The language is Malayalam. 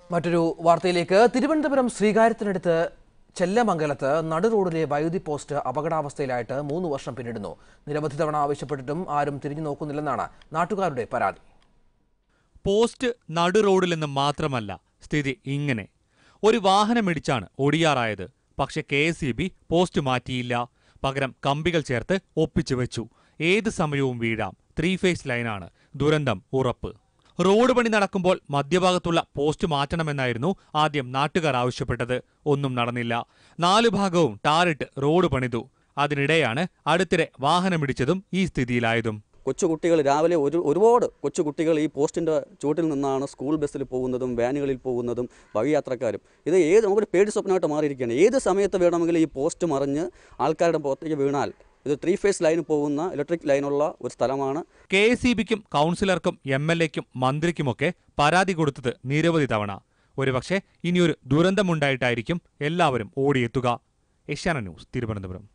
മറ്റൊരു വാർത്തയിലേക്ക് തിരുവനന്തപുരം ശ്രീകാര്യത്തിനടുത്ത് ചെല്ലമംഗലത്ത് നടു റോഡിലെ വൈദ്യുതി പോസ്റ്റ് അപകടാവസ്ഥയിലായിട്ട് മൂന്ന് വർഷം പിന്നിടുന്നു നിരവധി തവണ ആവശ്യപ്പെട്ടിട്ടും ആരും തിരിഞ്ഞു നോക്കുന്നില്ലെന്നാണ് നാട്ടുകാരുടെ പരാതി പോസ്റ്റ് നടു റോഡിൽ നിന്ന് മാത്രമല്ല സ്ഥിതി ഇങ്ങനെ ഒരു വാഹനമിടിച്ചാണ് ഒടിയാറായത് പക്ഷെ K S E B post മാറ്റിയില്ല പകരം കമ്പികൾ ചേർത്ത് ഒപ്പിച്ചു വെച്ചു ഏത് സമയവും വീഴാം ത്രീ ഫേസ് ലൈനാണ് ദുരന്തം ഉറപ്പ് റോഡ് പണി നടക്കുമ്പോൾ മധ്യഭാഗത്തുള്ള പോസ്റ്റ് മാറ്റണമെന്നായിരുന്നു ആദ്യം നാട്ടുകാർ ആവശ്യപ്പെട്ടത് ഒന്നും നടന്നില്ല നാലു ഭാഗവും ടാറിട്ട് റോഡ് പണിതു അതിനിടെയാണ് അടുത്തിടെ വാഹനമിടിച്ചതും ഈ സ്ഥിതിയിലായതും കൊച്ചുകുട്ടികൾ രാവിലെ ഒരു ഒരുപാട് കൊച്ചുകുട്ടികൾ ഈ പോസ്റ്റിൻ്റെ ചുവട്ടിൽ നിന്നാണ് സ്കൂൾ ബസ്സിൽ പോകുന്നതും വാനുകളിൽ പോകുന്നതും വഴിയാത്രക്കാരും ഇത് ഏത് നമുക്കൊരു പേടി സ്വപ്നമായിട്ട് മാറിയിരിക്കുകയാണ് ഏത് സമയത്ത് വേണമെങ്കിലും ഈ പോസ്റ്റ് മറിഞ്ഞ് ആൾക്കാരുടെ പുറത്തേക്ക് വീണാൽ ഇത് ത്രീ ഫേസ് ലൈൻ പോകുന്ന ഇലക്ട്രിക് ലൈനുള്ള ഒരു സ്ഥലമാണ് കെ എസ് ഇ ബിക്കും കൗൺസിലർക്കും എം എൽ എക്കും മന്ത്രിക്കുമൊക്കെ പരാതി കൊടുത്തത് നിരവധി തവണ ഒരുപക്ഷെ ഇനിയൊരു ദുരന്തമുണ്ടായിട്ടായിരിക്കും എല്ലാവരും ഓടിയെത്തുക ഏഷ്യാന ന്യൂസ് തിരുവനന്തപുരം